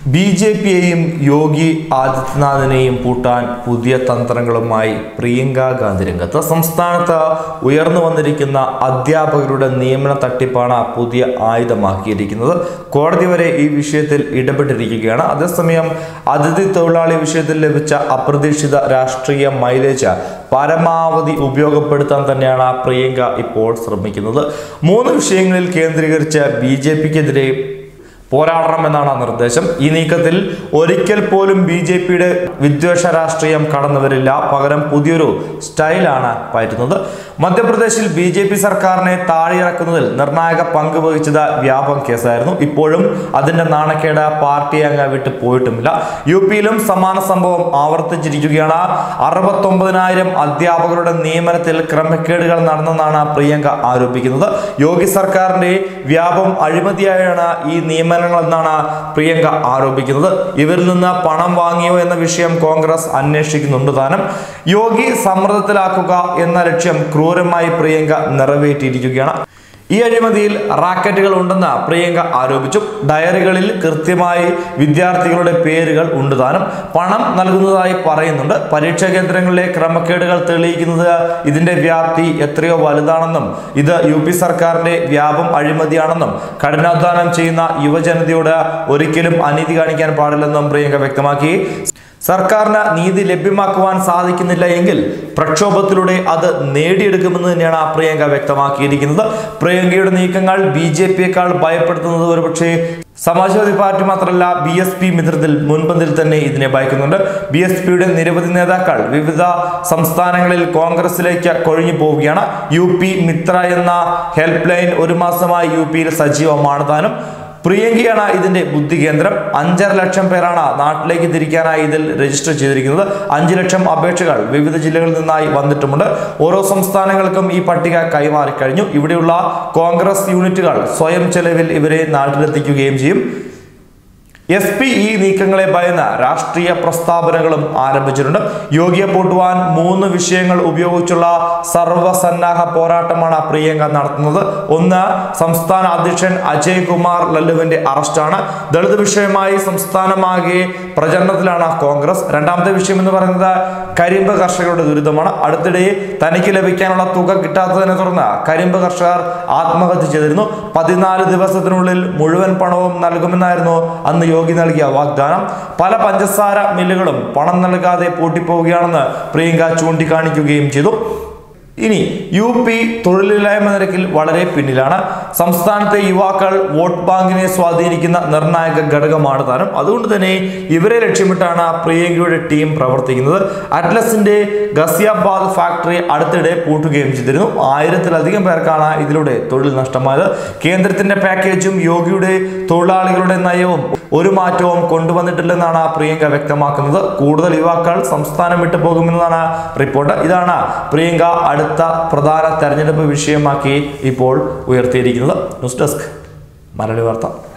B J പിയെയും യോഗി ആദിത്യനാഥിനെയും പൂട്ടാൻ പുതിയ തന്ത്രങ്ങളുമായി പ്രിയങ്ക ഗാന്ധി രംഗത്ത് സംസ്ഥാനത്ത് ഉയർന്നു വന്നിരിക്കുന്ന അധ്യാപകരുടെ നിയമന തട്ടിപ്പാണ് പുതിയ ആയുധമാക്കിയിരിക്കുന്നത് കോടതി വരെ ഈ വിഷയത്തിൽ ഇടപെട്ടിരിക്കുകയാണ് അതേസമയം അതിഥി തൊഴിലാളി വിഷയത്തിൽ ലഭിച്ച അപ്രതീക്ഷിത രാഷ്ട്രീയ മൈലേജ് പരമാവധി ഉപയോഗപ്പെടുത്താൻ തന്നെയാണ് പ്രിയങ്ക ഇപ്പോൾ ശ്രമിക്കുന്നത് മൂന്ന് വിഷയങ്ങളിൽ കേന്ദ്രീകരിച്ച് ബി ജെ പിക്കെതിരെ പോരാടണമെന്നാണ് നിർദ്ദേശം ഈ നീക്കത്തിൽ ഒരിക്കൽ പോലും ബി ജെ പിയുടെ വിദ്വേഷ രാഷ്ട്രീയം കടന്നു വരില്ല പകരം പുതിയൊരു സ്റ്റൈലാണ് പയറ്റുന്നത് മധ്യപ്രദേശിൽ ബി ജെ പി സർക്കാരിനെ താഴെയിറക്കുന്നതിൽ നിർണായക പങ്ക് വഹിച്ചത് വ്യാപം കേസായിരുന്നു ഇപ്പോഴും അതിന്റെ നാണക്കേട് പാർട്ടി അങ്ങ് വിട്ടു പോയിട്ടുമില്ല യു പിയിലും സമാന സംഭവം ആവർത്തിച്ചിരിക്കുകയാണ് അറുപത്തൊമ്പതിനായിരം അധ്യാപകരുടെ നിയമനത്തിൽ ക്രമക്കേടുകൾ നടന്നെന്നാണ് പ്രിയങ്ക ആരോപിക്കുന്നത് യോഗി സർക്കാരിന്റെ വ്യാപം അഴിമതിയായാണ് ഈ നിയമനങ്ങൾ എന്നാണ് പ്രിയങ്ക ആരോപിക്കുന്നത് ഇവരിൽ നിന്ന് പണം വാങ്ങിയോ എന്ന വിഷയം കോൺഗ്രസ് അന്വേഷിക്കുന്നുണ്ട് താനും യോഗി സമ്മർദ്ദത്തിലാക്കുക എന്ന ലക്ഷ്യം ക്രൂരമായി പ്രിയങ്ക നിറവേറ്റിയിരിക്കുകയാണ് ഈ അഴിമതിയിൽ റാക്കറ്റുകൾ ഉണ്ടെന്ന് പ്രിയങ്ക ആരോപിച്ചു ഡയറികളിൽ കൃത്യമായി വിദ്യാർത്ഥികളുടെ പേരുകൾ ഉണ്ട് താനും പണം നൽകുന്നതായി പറയുന്നുണ്ട് പരീക്ഷാ കേന്ദ്രങ്ങളിലെ ക്രമക്കേടുകൾ തെളിയിക്കുന്നത് ഇതിന്റെ വ്യാപ്തി എത്രയോ വലുതാണെന്നും ഇത് യു പി സർക്കാരിന്റെ വ്യാപം അഴിമതിയാണെന്നും കഠിനാധ്വാനം ചെയ്യുന്ന യുവജനതയോട് ഒരിക്കലും അനീതി കാണിക്കാൻ പാടില്ലെന്നും പ്രിയങ്ക വ്യക്തമാക്കി സർക്കാരിന് നീതി ലഭ്യമാക്കുവാൻ സാധിക്കുന്നില്ല എങ്കിൽ പ്രക്ഷോഭത്തിലൂടെ അത് നേടിയെടുക്കുമെന്ന് തന്നെയാണ് പ്രിയങ്ക വ്യക്തമാക്കിയിരിക്കുന്നത് പ്രിയങ്കയുടെ നീക്കങ്ങൾ ബി ജെ പിയേക്കാൾ ഭയപ്പെടുത്തുന്നത് ഒരുപക്ഷെ സമാജ്വാദി പാർട്ടി മാത്രമല്ല ബി എസ് പി മിത്രത്തിൽ മുൻപന്തിൽ തന്നെ ഇതിനെ ഭയക്കുന്നുണ്ട് ബി എസ് പിയുടെ നിരവധി നേതാക്കൾ വിവിധ സംസ്ഥാനങ്ങളിൽ കോൺഗ്രസിലേക്ക് കൊഴിഞ്ഞു പോവുകയാണ് യു പി മിത്ര എന്ന ഹെൽപ്പ് ലൈൻ ഒരു മാസമായി യു പിയിൽ സജീവമാണ് താനും പ്രിയങ്കയാണ് ഇതിന്റെ ബുദ്ധി കേന്ദ്രം അഞ്ചര ലക്ഷം പേരാണ് നാട്ടിലേക്ക് തിരിക്കാനായി ഇതിൽ രജിസ്റ്റർ ചെയ്തിരിക്കുന്നത് അഞ്ച് ലക്ഷം അപേക്ഷകൾ വിവിധ ജില്ലകളിൽ നിന്നായി വന്നിട്ടുമുണ്ട് ഓരോ സംസ്ഥാനങ്ങൾക്കും ഈ പട്ടിക കൈമാറി കഴിഞ്ഞു ഇവിടെയുള്ള കോൺഗ്രസ് യൂണിറ്റുകൾ സ്വയം ചെലവിൽ ഇവരെ നാട്ടിലെത്തിക്കുകയും ചെയ്യും എസ് പി ഈ നീക്കങ്ങളെ ഭയന്ന് രാഷ്ട്രീയ പ്രസ്താവനകളും ആരംഭിച്ചിട്ടുണ്ട് യോഗിയെ പൂട്ടുവാൻ മൂന്ന് വിഷയങ്ങൾ ഉപയോഗിച്ചുള്ള സർവസന്നാഹ പോരാട്ടമാണ് പ്രിയങ്ക നടത്തുന്നത് ഒന്ന് സംസ്ഥാന അധ്യക്ഷൻ അജയ് കുമാർ ലല്ലുവിന്റെ അറസ്റ്റാണ് ദളിത് വിഷയമായി സംസ്ഥാനമാകെ പ്രചരണത്തിലാണ് കോൺഗ്രസ് രണ്ടാമത്തെ വിഷയം എന്ന് പറയുന്നത് കരിമ്പ് കർഷകരുടെ ദുരിതമാണ് അടുത്തിടെ തനിക്ക് ലഭിക്കാനുള്ള തുക കിട്ടാത്തതിനെ തുടർന്ന് കരിമ്പ് കർഷകർ ആത്മഹത്യ ചെയ്തിരുന്നു പതിനാല് ദിവസത്തിനുള്ളിൽ മുഴുവൻ പണവും നൽകുമെന്നായിരുന്നു അന്ന് യോഗി നൽകിയ വാഗ്ദാനം പല പഞ്ചസാര മില്ലുകളും പണം നൽകാതെ പൂട്ടിപ്പോവുകയാണെന്ന് പ്രിയങ്ക ചൂണ്ടിക്കാണിക്കുകയും ചെയ്തു ഇനി യു പി തൊഴിലില്ലായ്മ നിരക്കിൽ വളരെ പിന്നിലാണ് സംസ്ഥാനത്തെ യുവാക്കൾ വോട്ട് ബാങ്കിനെ സ്വാധീനിക്കുന്ന നിർണായക ഘടകമാണ് താനും അതുകൊണ്ട് തന്നെ ഇവരെ ലക്ഷ്യമിട്ടാണ് പ്രിയങ്കയുടെ ടീം പ്രവർത്തിക്കുന്നത് അറ്റ്ലസിന്റെ ഗസിയാബാദ് ഫാക്ടറി അടുത്തിടെ പൂട്ടുകയും ചെയ്തിരുന്നു ആയിരത്തിലധികം പേർക്കാണ് ഇതിലൂടെ തൊഴിൽ നഷ്ടമായത് കേന്ദ്രത്തിന്റെ പാക്കേജും യോഗിയുടെ തൊഴിലാളികളുടെ നയവും ഒരു മാറ്റവും കൊണ്ടുവന്നിട്ടില്ലെന്നാണ് പ്രിയങ്ക വ്യക്തമാക്കുന്നത് കൂടുതൽ യുവാക്കൾ സംസ്ഥാനം വിട്ടു പോകുമെന്നാണ് റിപ്പോർട്ട് ഇതാണ് പ്രിയങ്ക അടുത്ത പ്രധാന തെരഞ്ഞെടുപ്പ് വിഷയമാക്കി ഇപ്പോൾ ഉയർത്തിയിരിക്കുന്നത് ന്യൂസ് ഡെസ്ക് മലയാളി വാർത്ത